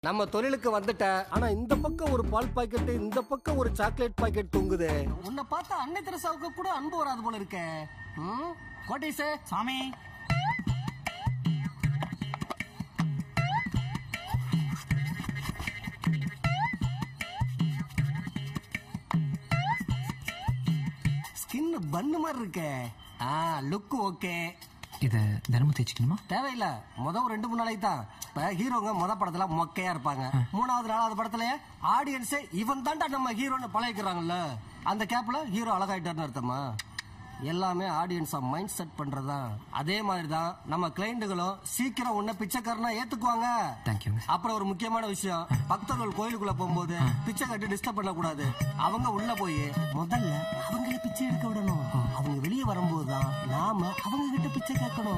நம்ம தொழிலுக்கு வந்துட்ட ஆனா இந்த பக்கம் ஒரு பால் பாக்கெட் இந்த பக்கம் ஒரு சாக்லேட் பாக்கெட் தொங்குதே உன்னை பார்த்தா அன்னை தெரசாவுக்கு கூட அன்பு வராது போல இருக்கே ம் கோட்டீஸே சாமி ஸ்கின் பன்னு மாதிரி இருக்கே ஆ லுக் ஓகே இத தினமும் தேய்ச்சிக்கணுமா தேவையில்ல முத ஒரு ரெண்டு மூணு நாளைக்கு தான் இப்ப ஹீரோங்க முத படத்துல மொக்கையா இருப்பாங்க மூணாவது நாலாவது படத்துல ஆடியன்ஸே இவன் தான்டா நம்ம ஹீரோன்னு பழகிக்கிறாங்கல்ல அந்த கேப்ல ஹீரோ அழகாயிட்டார்னு அர்த்தமா எல்லாமே ஆடியன்ஸா மைண்ட் செட் பண்றதுதான் அதே மாதிரி தான் நம்ம கிளைண்டுகளும் சீக்கிரம் உன்ன பிச்சைக்காரனா ஏத்துக்குவாங்க தேங்க்யூங்க அப்புறம் ஒரு முக்கியமான விஷயம் பக்தர்கள் கோயிலுக்குள்ள போகும்போது பிச்சை கட்டி டிஸ்டர்ப் பண்ண கூடாது அவங்க உள்ள போய் முதல்ல அவங்கள பிச்சை எடுக்க விடணும் அவங்க வெளியே வரும்போது தான் நாம அவங்க கிட்ட பிச்சை கேட்கணும்